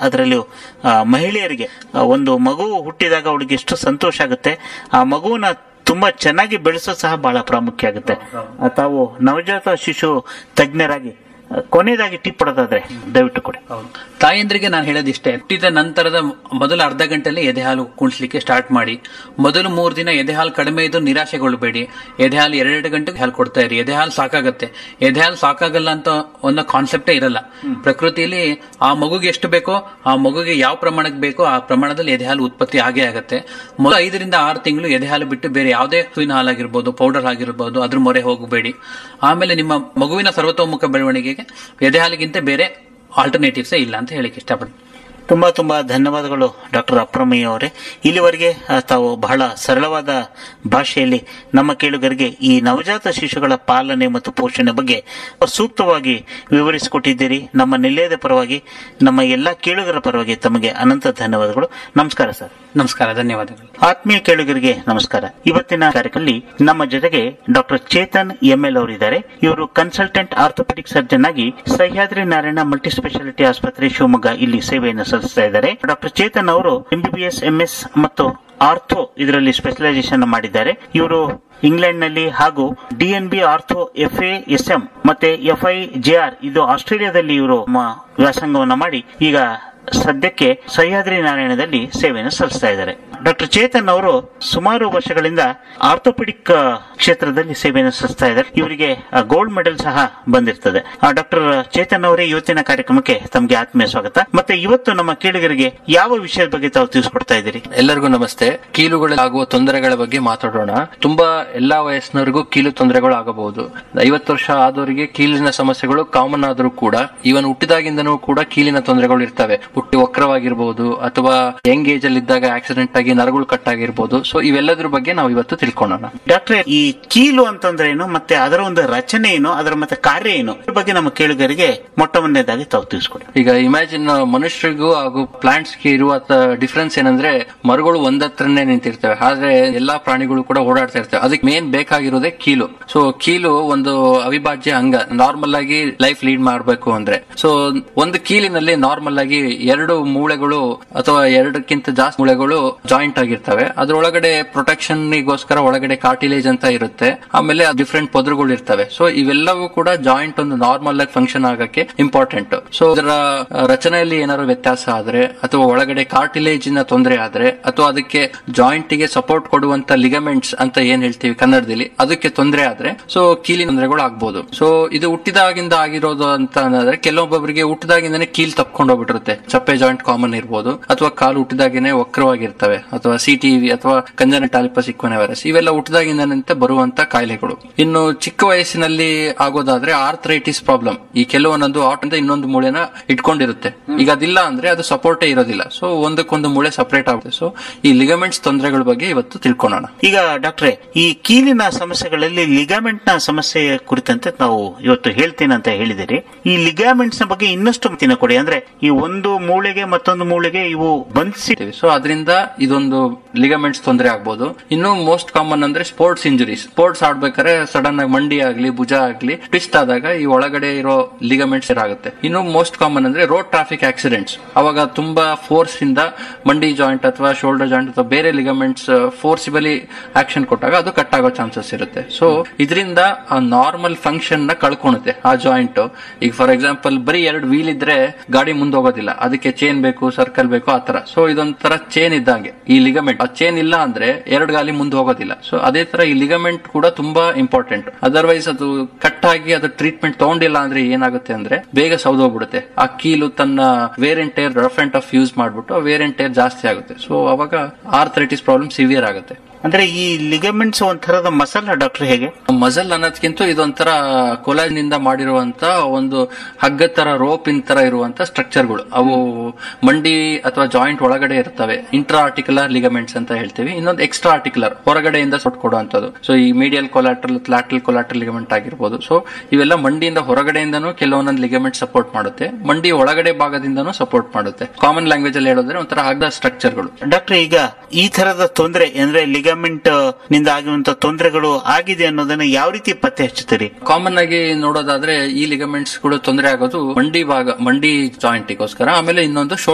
ಅದರಲ್ಲೂ ಆ, ಮಹಿಳೆಯರಿಗೆ ಆ, ಒಂದು ಮಗು ಹುಟ್ಟಿದಾಗ ಅವಳಿಗೆ ಎಷ್ಟು ಸಂತೋಷ ಆಗುತ್ತೆ ಆ ಮಗುವನ್ನ ತುಂಬಾ ಚೆನ್ನಾಗಿ ಬೆಳೆಸೋದು ಸಹ ಬಹಳ ಪ್ರಾಮುಖ್ಯ ಆಗುತ್ತೆ ಆ, ತಾವು ನವಜಾತ ಶಿಶು ತಜ್ಞರಾಗಿ ಆ, ಕೊನೆಯದಾಗಿ ಟಿಪ್ ಕೊಡೋದಾದ್ರೆ ದಯವಿಟ್ಟು ಕೊಡಿ ತಾಯಂದ್ರಿಗೆ ನಾನು ಹೇಳೋದಿಷ್ಟೇ ಹುಟ್ಟಿದ ನಂತರದ ಮೊದಲ ಅರ್ಧ ಗಂಟೆಯಲ್ಲಿ ಎದೆ ಹಾಲು ಕುಣಿಸ್ಲಿಕ್ಕೆ ಸ್ಟಾರ್ಟ್ ಮಾಡಿ ಮೊದಲು ಮೂರು ದಿನ ಎದೆ ಹಾಲು ಕಡಿಮೆ ಇದ್ದು ನಿರಾಶೆಗೊಳ್ಳಬೇಡಿ ಎದೆ ಹಾಲು ಎರಡೆರಡು ಗಂಟೆಗೆ ಹಾಲು ಕೊಡ್ತಾ ಇರಿ ಎದೆ ಹಾಲು ಸಾಕಾಗತ್ತೆ ಎದೆ ಹಾಲು ಸಾಕಾಗಲ್ಲ ಅಂತ ಅನ್ನೋ ಕಾನ್ಸೆಪ್ಟೇ ಇರಲ್ಲ ಪ್ರಕೃತಿಯಲ್ಲಿ ಆ ಮಗುಗೆ ಎಷ್ಟು ಬೇಕೋ ಆ ಮಗುಗೆ ಯಾವ ಪ್ರಮಾಣಕ್ಕೆ ಬೇಕೋ ಆ ಪ್ರಮಾಣದಲ್ಲಿ ಎದೆ ಹಾಲು ಉತ್ಪತ್ತಿ ಆಗೇ ಆಗುತ್ತೆ ಮೊದಲು ಐದರಿಂದ ಆರು ತಿಂಗಳು ಎದೆ ಹಾಲು ಬಿಟ್ಟು ಬೇರೆ ಯಾವುದೇ ಹೂವಿನ ಹಾಲಾಗಿರ್ಬೋದು ಪೌಡರ್ ಆಗಿರ್ಬೋದು ಅದ್ರ ಮೊರೆ ಹೋಗಬೇಡಿ ಆಮೇಲೆ ನಿಮ್ಮ ಮಗುವಿನ ಸರ್ವತೋಮುಖ ಬೆಳವಣಿಗೆಗೆ ಎದೆ ಹಾಲಿಗಿಂತ ಬೇರೆ ಆಲ್ಟರ್ನೇಟಿವ್ಸೇ ಇಲ್ಲ ಅಂತ ಹೇಳಿಕ್ಕೆ ಇಷ್ಟಪಡ್ತೀನಿ ತುಂಬಾ ತುಂಬಾ ಧನ್ಯವಾದಗಳು ಡಾಕ್ಟರ್ ಅಪ್ರಮಯ್ಯ ಅವರೇ ಇಲ್ಲಿವರೆಗೆ ಆ, ತಾವು ಬಹಳ ಸರಳವಾದ ಭಾಷೆಯಲ್ಲಿ ನಮ್ಮ ಕೇಳುಗರಿಗೆ ಈ ನವಜಾತ ಶಿಶುಗಳ ಪಾಲನೆ ಮತ್ತು ಪೋಷಣೆ ಬಗ್ಗೆ ಸೂಕ್ತವಾಗಿ ವಿವರಿಸಿಕೊಟ್ಟಿದ್ದೀರಿ ನಮ್ಮ ನಿಲಯದ ಪರವಾಗಿ ನಮ್ಮ ಎಲ್ಲಾ ಕೇಳುಗರ ಪರವಾಗಿ ತಮಗೆ ಅನಂತ ಧನ್ಯವಾದಗಳು ನಮಸ್ಕಾರ ಸರ್ ನಮಸ್ಕಾರ ಧನ್ಯವಾದಗಳು ಆತ್ಮೀಯ ಕೇಳುಗರಿಗೆ ನಮಸ್ಕಾರ ಇವತ್ತಿನ ಕಾರ್ಯಕ್ರಮದಲ್ಲಿ ನಮ್ಮ ಜೊತೆಗೆ ಡಾಕ್ಟರ್ ಚೇತನ್ ಎಂಎಲ್ ಅವರಿದ್ದಾರೆ ಇವರು ಕನ್ಸಲ್ಟೆಂಟ್ ಆರ್ಥೋಪೆಡಿಕ್ ಸರ್ಜನ್ ಆಗಿ ಸಹ್ಯಾದ್ರಿ ನಾರಾಯಣ ಮಲ್ಟಿ ಸ್ಪೆಷಾಲಿಟಿ ಆಸ್ಪತ್ರೆ ಶಿವಮೊಗ್ಗ ಇಲ್ಲಿ ಸೇವೆಯನ್ನು ಸಲ್ಲಿಸ್ತಾ ಇದ್ದಾರೆ ಡಾಕ್ಟರ್ ಚೇತನ್ ಅವರು ಎಂಬಿಬಿಎಸ್ ಎಂಎಸ್ ಮತ್ತು ಆರ್ಥೋ ಇದರಲ್ಲಿ ಸ್ಪೆಷಲೈಸೇಷನ್ ಮಾಡಿದ್ದಾರೆ ಇವರು ಇಂಗ್ಲೆಂಡ್ ನಲ್ಲಿ ಹಾಗೂ DNB ortho F A S M ಮತ್ತೆ ಎಫ್ ಐ ಜೆ ಆರ್ ಇದು ಆಸ್ಟ್ರೇಲಿಯಾದಲ್ಲಿ ಇವರು ಮ- ವ್ಯಾಸಂಗವನ್ನ ಮಾಡಿ ಈಗ ಸದ್ಯಕ್ಕೆ ಸಹ್ಯಾದ್ರಿ ನಾರಾಯಣದಲ್ಲಿ ಸೇವೆಯನ್ನು ಸಲ್ಲಿಸ್ತಾ ಇದ್ದಾರೆ ಡಾಕ್ಟರ್ ಚೇತನ್ ಅವರು ಸುಮಾರು ವರ್ಷಗಳಿಂದ ಆರ್ಥೋಪೆಡಿಕ್ ಆ, ಕ್ಷೇತ್ರದಲ್ಲಿ ಸೇವೆಯನ್ನು ಸಲ್ಲಿಸ್ತಾ ಇದ್ದಾರೆ ಇವರಿಗೆ ಗೋಲ್ಡ್ ಮೆಡಲ್ ಸಹ ಬಂದಿರ್ತದೆ ಡಾಕ್ಟರ್ ಚೇತನ್ ಅವರೇ ಇವತ್ತಿನ ಕಾರ್ಯಕ್ರಮಕ್ಕೆ ತಮಗೆ ಆತ್ಮೀಯ ಸ್ವಾಗತ ಮತ್ತೆ ಇವತ್ತು ನಮ್ಮ ಕೇಳುಗರಿಗೆ ಯಾವ ವಿಷಯದ ಬಗ್ಗೆ ತಾವು ತಿಳಿಸ್ಕೊಡ್ತಾ ಇದ್ದೀರಿ ಎಲ್ಲರಿಗೂ ನಮಸ್ತೆ ಕೀಲುಗಳಲ್ಲಿ ಆಗುವ ತೊಂದರೆಗಳ ಬಗ್ಗೆ ಮಾತಾಡೋಣ ತುಂಬಾ ಎಲ್ಲಾ ವಯಸ್ಸಿನವರಿಗೂ ಕೀಲು ತೊಂದರೆಗಳು ಆಗಬಹುದು ಐವತ್ತು ವರ್ಷ ಆದವರಿಗೆ ಕೀಲಿನ ಸಮಸ್ಯೆಗಳು ಕಾಮನ್ ಆದರೂ ಕೂಡ ಇವನ್ ಹುಟ್ಟಿದಾಗಿಂದನೂ ಕೂಡ ಕೀಲಿನ ತೊಂದರೆಗಳು ಇರ್ತವೆ ಹುಟ್ಟಿ ವಕ್ರವಾಗಿರ್ಬೋದು ಅಥವಾ ಯಂಗ್ ಏಜ್ ಅಲ್ಲಿ ಇದ್ದಾಗ ಆಕ್ಸಿಡೆಂಟ್ ಆಗಿ ನರಗಳು ಕಟ್ ಆಗಿರ್ಬೋದು ಸೊ ಇವೆಲ್ಲದ್ರ ಬಗ್ಗೆ ನಾವು ಇವತ್ತು ತಿಳ್ಕೊಳ್ಳೋಣ ಡಾಕ್ಟ್ರೆ ಈ ಕೀಲು ಅಂತಂದ್ರೆ ಏನು ಮತ್ತೆ ಅದರ ಒಂದು ರಚನೆ ಏನು ಅದರ ಮತ್ತೆ ಕಾರ್ಯ ಏನು ಇದ್ರ ಬಗ್ಗೆ ನಮ್ಮ ಕೇಳುಗರಿಗೆ ಮೊಟ್ಟ ಮೊದಲನೇದಾಗಿ ತಾವು ತಿಳಿಸ್ಕೊಡಿ ಈಗ ಇಮ್ಯಾಜಿನ್ ಮನುಷ್ಯರಿಗೂ ಹಾಗೂ ಪ್ಲಾಂಟ್ಸ್ ಗೆ ಇರುವ ಡಿಫ್ರೆನ್ಸ್ ಏನಂದ್ರೆ ಮರಗಳು ಒಂದತ್ರನೇ ನಿಂತಿರ್ತವೆ ಆದ್ರೆ ಎಲ್ಲಾ ಪ್ರಾಣಿಗಳು ಕೂಡ ಓಡಾಡ್ತಾ ಇರ್ತವೆ ಅದಕ್ಕೆ ಮೇನ್ ಬೇಕಾಗಿರೋದೇ ಕೀಲು ಸೊ ಕೀಲು ಒಂದು ಅವಿಭಾಜ್ಯ ಅಂಗ ನಾರ್ಮಲ್ ಆಗಿ ಲೈಫ್ ಲೀಡ್ ಮಾಡಬೇಕು ಅಂದ್ರೆ ಸೊ ಒಂದು ಕೀಲಿನಲ್ಲಿ ನಾರ್ಮಲ್ ಆಗಿ ಎರಡು ಮೂಳೆಗಳು ಅಥವಾ ಎರಡಕ್ಕಿಂತ ಜಾಸ್ತಿ ಮೂಳೆಗಳು ಜಾಯಿಂಟ್ ಆಗಿರ್ತವೆ ಅದ್ರೊಳಗಡೆ ಪ್ರೊಟೆಕ್ಷನ್ ಗೋಸ್ಕರ ಒಳಗಡೆ ಕಾರ್ಟಿಲೇಜ್ ಅಂತ ಇರುತ್ತೆ ಆಮೇಲೆ ಡಿಫ್ರೆಂಟ್ ಪದರುಗಳು ಇರ್ತವೆ ಸೊ ಇವೆಲ್ಲವೂ ಕೂಡ ಜಾಯಿಂಟ್ ಒಂದು ನಾರ್ಮಲ್ ಆಗಿ ಫಂಕ್ಷನ್ ಆಗಕ್ಕೆ ಇಂಪಾರ್ಟೆಂಟ್ ಸೊ ಇದರ ಆ, ರಚನೆಯಲ್ಲಿ ಏನಾದ್ರು ವ್ಯತ್ಯಾಸ ಆದ್ರೆ ಅಥವಾ ಒಳಗಡೆ ಕಾರ್ಟಿಲೇಜ್ ನ ತೊಂದರೆ ಆದ್ರೆ ಅಥವಾ ಅದಕ್ಕೆ ಜಾಯಿಂಟ್ ಗೆ ಸಪೋರ್ಟ್ ಕೊಡುವಂತ ಲಿಗಮೆಂಟ್ಸ್ ಅಂತ ಏನ್ ಹೇಳ್ತೀವಿ ಕನ್ನಡದಲ್ಲಿ ಅದಕ್ಕೆ ತೊಂದರೆ ಆದ್ರೆ ಸೊ ಕೀಲಿನ ತೊಂದರೆಗಳು ಆಗ್ಬೋದು ಸೊ ಇದು ಹುಟ್ಟಿದಾಗಿಂದ ಆಗಿರೋದು ಅಂತ ಅಂದ್ರೆ ಕೆಲವೊಬ್ಬೊಬ್ಬರಿಗೆ ಹುಟ್ಟಿದಾಗಿಂದನೇ ಕೀಲ್ ತಪ್ಕೊಂಡು ಹೋಗ್ಬಿಟ್ಟಿರುತ್ತೆ ಚಪ್ಪೆ ಜಾಯಿಂಟ್ ಕಾಮನ್ ಇರ್ಬೋದು ಅಥವಾ ಕಾಲು ಹುಟ್ಟಿದಾಗೇನೆ ವಕ್ರವಾಗಿರ್ತವೆ ಅಥವಾ ಸಿಟಿವಿ ಅಥವಾ ಕಂಜನಿಟಾಲಿಪಸ್ ವೈರಸ್ ಇವೆಲ್ಲ ಹುಟ್ಟಿದಾಗಿಂದನಂತೆ ಬರುವಂತ ಕಾಯಿಲೆಗಳು ಇನ್ನು ಚಿಕ್ಕ ವಯಸ್ಸಿನಲ್ಲಿ ಆಗೋದಾದ್ರೆ ಆರ್ಥರೈಟಿಸ್ ಪ್ರಾಬ್ಲಮ್ ಈ ಕೆಲವೊಂದೊಂದು ಆಟ್ ಅಂತ ಇನ್ನೊಂದು ಮೂಳೆನ ಇಟ್ಕೊಂಡಿರುತ್ತೆ ಈಗ ಅದಿಲ್ಲ ಅಂದ್ರೆ ಅದು ಸಪೋರ್ಟೇ ಇರೋದಿಲ್ಲ ಸೊ ಒಂದಕ್ಕೊಂದು ಮೂಳೆ ಸಪರೇಟ್ ಆಗುತ್ತೆ ಸೊ ಈ ಲಿಗಮೆಂಟ್ಸ್ ತೊಂದರೆಗಳ ಬಗ್ಗೆ ಇವತ್ತು ತಿಳ್ಕೊಳ್ಳೋಣ ಈಗ ಡಾಕ್ಟ್ರೆ ಈ ಕೀಲಿನ ಸಮಸ್ಯೆಗಳಲ್ಲಿ ಲಿಗಾಮೆಂಟ್ ನ ಸಮಸ್ಯೆ ಕುರಿತಂತೆ ನಾವು ಇವತ್ತು ಹೇಳ್ತೀನಿ ಅಂತ ಹೇಳಿದಿರಿ ಈ ಲಿಗಾಮೆಂಟ್ಸ್ ನ ಬಗ್ಗೆ ಇನ್ನಷ್ಟು ಮಾಹಿತಿನ ಕೊಡಿ ಅಂದ್ರೆ ಈ ಒಂದು ಮೂಳೆಗೆ ಮತ್ತೊಂದು ಮೂಳೆಗೆ ಇವು ಬಂಧಿಸಿ ಸೊ ಅದರಿಂದ ಇದೊಂದು ಲಿಗಮೆಂಟ್ಸ್ ತೊಂದರೆ ಆಗ್ಬೋದು ಇನ್ನು ಮೋಸ್ಟ್ ಕಾಮನ್ ಅಂದ್ರೆ ಸ್ಪೋರ್ಟ್ಸ್ ಇಂಜುರೀಸ್ ಸ್ಪೋರ್ಟ್ಸ್ ಆಡ್ಬೇಕಾದ್ರೆ ಸಡನ್ ಆಗಿ ಮಂಡಿ ಆಗ್ಲಿ ಭುಜ ಆಗ್ಲಿ ಟ್ವಿಸ್ಟ್ ಆದಾಗ ಈ ಒಳಗಡೆ ಇರೋ ಲಿಗಮೆಂಟ್ಸ್ ಆಗುತ್ತೆ ಇನ್ನು ಮೋಸ್ಟ್ ಕಾಮನ್ ಅಂದ್ರೆ ರೋಡ್ ಟ್ರಾಫಿಕ್ ಆಕ್ಸಿಡೆಂಟ್ಸ್ ಅವಾಗ ತುಂಬಾ ಫೋರ್ಸ್ ಇಂದ ಮಂಡಿ ಜಾಯಿಂಟ್ ಅಥವಾ ಶೋಲ್ಡರ್ ಜಾಯಿಂಟ್ ಅಥವಾ ಬೇರೆ ಲಿಗಮೆಂಟ್ಸ್ ಫೋರ್ಸಿಬಲಿ ಆಕ್ಷನ್ ಕೊಟ್ಟಾಗ ಅದು ಕಟ್ ಆಗೋ ಚಾನ್ಸಸ್ ಇರುತ್ತೆ ಸೊ ಇದರಿಂದ ಆ ನಾರ್ಮಲ್ ಫಂಕ್ಷನ್ ನ ಕಳ್ಕೊಳುತ್ತೆ ಆ ಜಾಯಿಂಟ್ ಈಗ ಫಾರ್ ಎಕ್ಸಾಂಪಲ್ ಬರೀ ಎರಡು ವೀಲ್ ಇದ್ರೆ ಗಾಡಿ ಮುಂದೆ ಹೋಗೋದಿಲ್ಲ ಅದಕ್ಕೆ ಚೇನ್ ಬೇಕು ಸರ್ಕಲ್ ಬೇಕು ಆತರ ಸೊ ಇದೊಂಥರ ಚೇನ್ ಇದ್ದಂಗೆ ಈ ಲಿಗಮೆಂಟ್ ಆ ಚೇನ್ ಇಲ್ಲ ಅಂದ್ರೆ ಎರಡು ಗಾಲಿ ಮುಂದೆ ಹೋಗೋದಿಲ್ಲ ಸೊ ಅದೇ ತರ ಈ ಲಿಗಮೆಂಟ್ ಕೂಡ ತುಂಬಾ ಇಂಪಾರ್ಟೆಂಟ್ ಅದರ್ವೈಸ್ ಅದು ಕಟ್ ಆಗಿ ಅದು ಟ್ರೀಟ್ಮೆಂಟ್ ತಗೊಂಡಿಲ್ಲ ಅಂದ್ರೆ ಏನಾಗುತ್ತೆ ಅಂದ್ರೆ ಬೇಗ ಸೌದೋಗ್ಬಿಡುತ್ತೆ ಆ ಕೀಲು ತನ್ನ wear and tear rough and tough use ಮಾಡ್ಬಿಟ್ಟು ವೇರ್ ಅಂಡ್ ಟೇರ್ ಜಾಸ್ತಿ ಆಗುತ್ತೆ ಸೊ ಅವಾಗ ಆರ್ಥರೈಟಿಸ್ ಪ್ರಾಬ್ಲಮ್ ಸಿವಿಯರ್ ಆಗುತ್ತೆ ಅಂದ್ರೆ ಈ ಲಿಗಮೆಂಟ್ಸ್ ಒಂಥರದ ಮಸಲ್ ಡಾಕ್ಟರ್ ಹೇಗೆ ಮಜಲ್ ಅನ್ನೋದಕ್ಕಿಂತ ಇದೊಂಥರ ಕೊಲಾಜ್ ನಿಂದ ಮಾಡಿರುವಂತ ಒಂದು ಹಗ್ಗದ ತರ ರೋಪಿನ ತರ ಇರುವಂತ ಸ್ಟ್ರಕ್ಚರ್ಗಳು ಅವು ಮಂಡಿ ಅಥವಾ ಜಾಯಿಂಟ್ ಒಳಗಡೆ ಇರ್ತವೆ ಇಂಟ್ರಾ ಆರ್ಟಿಕುಲರ್ ಲಿಗಮೆಂಟ್ಸ್ ಅಂತ ಹೇಳ್ತೀವಿ ಇನ್ನೊಂದು ಎಕ್ಸ್ಟ್ರಾ ಆರ್ಟಿಕುಲರ್ ಹೊರಗಡೆಯಿಂದ ಸೊಟ್ಟು ಕೊಡುವಂತದ್ದು ಸೊ ಈ medial collateral lateral collateral ligament ಆಗಿರ್ಬೋದು ಸೊ ಇವೆಲ್ಲ ಮಂಡಿಯಿಂದ ಹೊರಗಡೆಯಿಂದನೂ ಕೆಲವೊಂದೊಂದು ಲಿಗಮೆಂಟ್ ಸಪೋರ್ಟ್ ಮಾಡುತ್ತೆ ಮಂಡಿ ಒಳಗಡೆ ಭಾಗದಿಂದನೂ ಸಪೋರ್ಟ್ ಮಾಡುತ್ತೆ ಕಾಮನ್ ಲ್ಯಾಂಗ್ವೇಜ್ ಅಲ್ಲಿ ಹೇಳೋದ್ರೆ ಒಂಥರ ಹಗ್ಗದ ಸ್ಟ್ರಕ್ಚರ್ಗಳು ಡಾಕ್ಟರ್ ಈಗ ಈ ತರದ ತೊಂದರೆ ಅಂದ್ರೆ ಲಿಗಮೆಂಟ್ ನಿಂದ ಆಗಿರುವಂತ ತೊಂದರೆಗಳು ಆಗಿದೆ ಅನ್ನೋದನ್ನ ಯಾವ ರೀತಿ ಪತ್ತೆ ಹಚ್ಚುತ್ತೀರಿ ಕಾಮನ್ ಆಗಿ ನೋಡೋದಾದ್ರೆ ಈ ಲಿಗಮೆಂಟ್ಸ್ ಕೂಡ ತೊಂದರೆ ಆಗೋದು ಮಂಡಿ ಭಾಗ ಮಂಡಿ ಜಾಯಿಂಟಿಗೋಸ್ಕರ ಆಮೇಲೆ ಇನ್ನೊಂದು